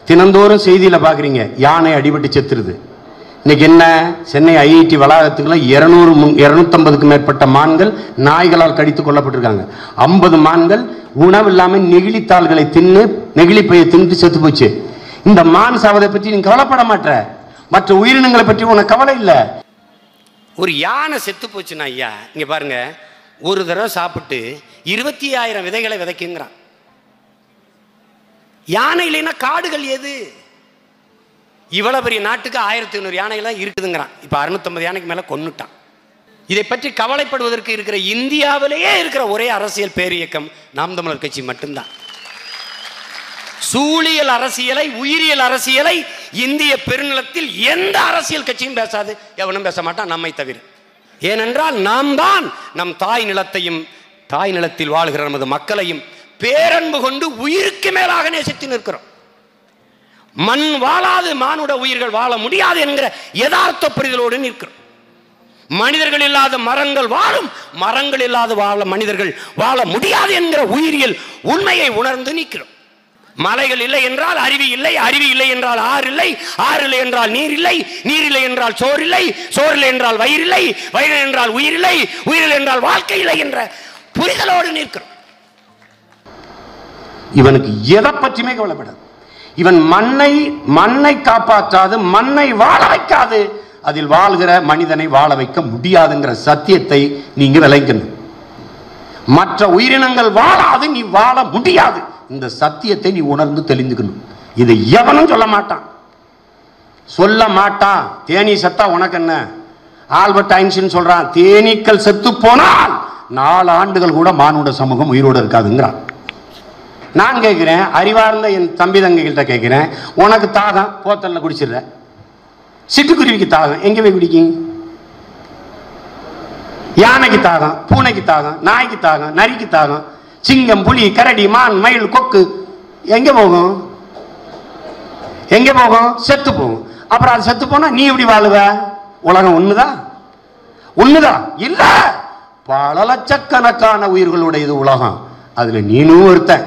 தினந்தோறும் செய்தியில பாக்குறீங்க யானை அடிபட்டு செத்துருது இன்னைக்கு என்ன சென்னை ஐஐடி வளாகத்துக்குள்ள இருநூறு இருநூத்தம்பதுக்கு மேற்பட்ட மான்கள் நாய்களால் கடித்து கொல்லப்பட்டிருக்காங்க ஐம்பது மான்கள் உணவு இல்லாம நெகிழித்தாள்களை தின்னு நெகிழிப்பையை தின்னுட்டு செத்து போச்சு இந்த மான் சாவதை பற்றி நீ கவலைப்பட மாட்ட மற்ற உயிரினங்களை பற்றி உனக்கு கவலை இல்லை ஒரு யானை செத்து போச்சுன்னா ஐயா இங்க பாருங்க ஒரு தடவை சாப்பிட்டு இருபத்தி ஆயிரம் விதைகளை விதைக்குங்கிறான் யானை இல்லைன்னா காடுகள் எது இவ்வளவு பெரிய நாட்டுக்கு ஆயிரத்தி ஐநூறு யானைகள்லாம் இருக்குதுங்கிறான் இப்போ அறுநூத்தம்பது யானைக்கு மேலே கொன்னுட்டான் இதை பற்றி கவலைப்படுவதற்கு இருக்கிற இந்தியாவிலேயே இருக்கிற ஒரே அரசியல் பேரியக்கம் நாம் தமிழர் கட்சி மட்டும்தான் சூழியல் அரசியலை உயிரியல் அரசியலை இந்திய பெருநிலத்தில் எந்த அரசியல் கட்சியும் பேசாது எவனும் பேச மாட்டான் நம்மை தவிர ஏனென்றால் நாம் தான் நம் தாய் நிலத்தையும் தாய் நிலத்தில் வாழ்கிற நமது மக்களையும் பேரன்பு கொண்டு உயிருக்கு மேலாக நேசித்து நிற்கிறோம் மண் வாழாது மானுட உயிர்கள் வாழ முடியாது என்கிற யதார்த்த புரிதலோடு நிற்கிறோம் மனிதர்கள் இல்லாத மரங்கள் வாழும் மரங்கள் இல்லாத வாழ மனிதர்கள் வாழ முடியாது என்கிற உயிரியல் உண்மையை உணர்ந்து நிற்கிறோம் மலைகள் இல்லை என்றால் அருவி இல்லை அருவி இல்லை என்றால் ஆறு இல்லை ஆறு இல்லை என்றால் நீர் இல்லை நீர் இல்லை என்றால் சோறு இல்லை சோறு இல்லை என்றால் வயிறு இல்லை வயிறு என்றால் உயிர் இல்லை உயிர் இல்லை என்றால் வாழ்க்கை இல்லை என்ற புரிதலோடு நிற்கிறோம் இவனுக்கு எதை பற்றியுமே கவலைப்படாது இவன் மண்ணை மண்ணை காப்பாற்றாது மண்ணை வாழ வைக்காது அதில் வாழ்கிற மனிதனை வாழ வைக்க முடியாதுங்கிற சத்தியத்தை நீங்க விளைக்கணும் மற்ற உயிரினங்கள் வாழாது நீ வாழ முடியாது இந்த சத்தியத்தை நீ உணர்ந்து தெளிந்துக்கணும் இதை எவனும் சொல்ல மாட்டான் சொல்ல மாட்டான் தேனி செத்தா உனக்கு என்ன ஆல்பர்ட் ஐன்ஸ்டீன் சொல்றான் தேனீக்கள் செத்து போனால் நாலு ஆண்டுகள் கூட மானுட சமூகம் உயிரோடு இருக்காதுங்கிறான் நான் கேட்கிறேன் அறிவார்ந்த என் தம்பி தங்கைகள்கிட்ட கேட்கிறேன் உனக்கு தாகம் போத்தல்ல குடிச்சிடுற சிட்டுக்குருவிக்கு தாகம் எங்க போய் குடிக்கும் யானைக்கு தாகம் பூனைக்கு தாகம் நாய்க்கு தாகம் நரிக்கு தாகம் சிங்கம் புலி கரடி மான் மயில் கொக்கு எங்க போகும் எங்க போகும் செத்து போகும் அப்புறம் அது செத்து போனா நீ எப்படி வாழுவ உலகம் ஒண்ணுதா ஒண்ணுதா இல்ல பல லட்சக்கணக்கான உயிர்களுடையது உலகம் அதுல நீனும் ஒருத்தன்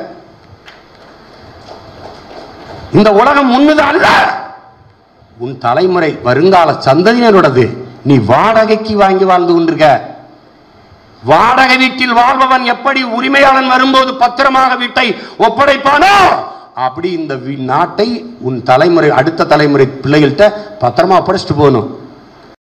இந்த உலகம் ஒண்ணுதா அல்ல உன் தலைமுறை வருங்கால சந்ததியினரோடது நீ வாடகைக்கு வாங்கி வாழ்ந்து கொண்டிருக்க வாடகை வீட்டில் வாழ்பவன் எப்படி உரிமையாளன் வரும்போது பத்திரமாக வீட்டை ஒப்படைப்பானோ அப்படி இந்த வீ- நாட்டை உன் தலைமுறை அடுத்த தலைமுறை பிள்ளைகள்கிட்ட பத்திரமா ஒப்படைச்சிட்டு போகணும்